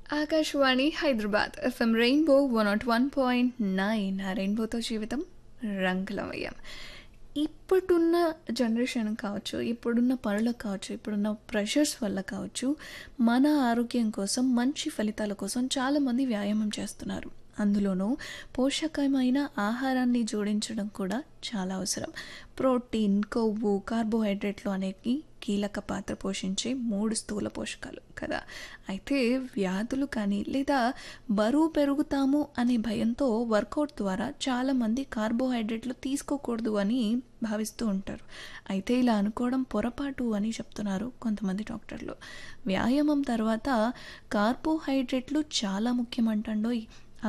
Akashvani Hyderabad FM rainbow one nought one point nine ఆ రెయిన్బోతో జీవితం రంగులమయం ఇప్పుడున్న జనరేషన్ కావచ్చు ఇప్పుడున్న పనులకు కావచ్చు ఇప్పుడున్న ప్రెషర్స్ వల్ల కావచ్చు మన ఆరోగ్యం కోసం మంచి ఫలితాల కోసం చాలామంది వ్యాయామం చేస్తున్నారు అందులోనూ పోషకమైన ఆహారాన్ని జోడించడం కూడా చాలా అవసరం ప్రోటీన్ కొవ్వు కార్బోహైడ్రేట్లు అనేవి కీలక పాత్ర పోషించే మూడు స్థూల పోషకాలు కదా అయితే వ్యాధులు కానీ లేదా బరువు పెరుగుతాము అనే భయంతో వర్కౌట్ ద్వారా చాలామంది కార్బోహైడ్రేట్లు తీసుకోకూడదు అని భావిస్తూ ఉంటారు అయితే ఇలా అనుకోవడం పొరపాటు అని చెప్తున్నారు కొంతమంది డాక్టర్లు వ్యాయామం తర్వాత కార్బోహైడ్రేట్లు చాలా ముఖ్యమంటండోయ్